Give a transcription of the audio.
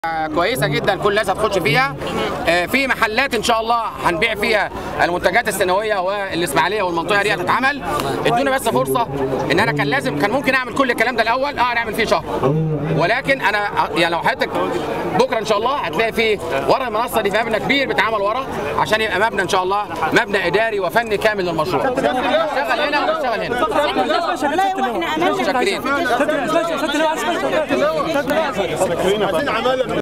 كويسه جدا كل الناس هتخش فيها آه، في محلات ان شاء الله هنبيع فيها المنتجات السنويه والاسماعيليه والمنطقه دي هتتعمل ادونا بس فرصه ان انا كان لازم كان ممكن اعمل كل الكلام ده الاول اه نعمل فيه شهر ولكن انا يعني لو حضرتك بكره ان شاء الله هتلاقي فيه ورا المنصه دي في مبنى كبير بيتعمل ورا عشان يبقى مبنى ان شاء الله مبنى اداري وفني كامل للمشروع نشتغل هنا ونشتغل هنا والله واحنا امام متشكرين عايزين عماله